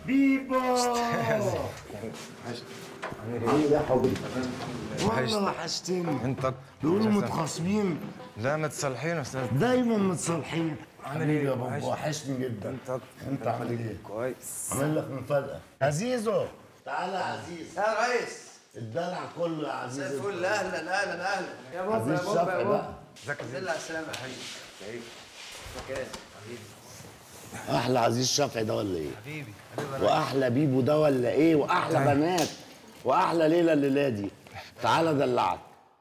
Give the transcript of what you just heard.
بيبو عامل ايه يا حبيبي والله وحشتني انت بيقولوا متخاصمين لا متصالحين استاذ دايما متصالحين عامل حبيبي ايه؟ يا بابا وحشني. وحشني جدا انت انت عامل ايه كويس عامل لك مفاجأة عزيزو تعالى يا عزيز يا ريس الدلع كله يا عزيز زي الفل اهلا اهلا اهلا يا عزيز شفقي بقى ازيك يا الحمد زين لله على السلامه يا حبيبي مكان احلى عزيز شفعي ده ولا ايه حبيبي حبيبي واحلى بيبو ده ولا ايه واحلى بنات واحلى ليله الليله دي تعالى دلعك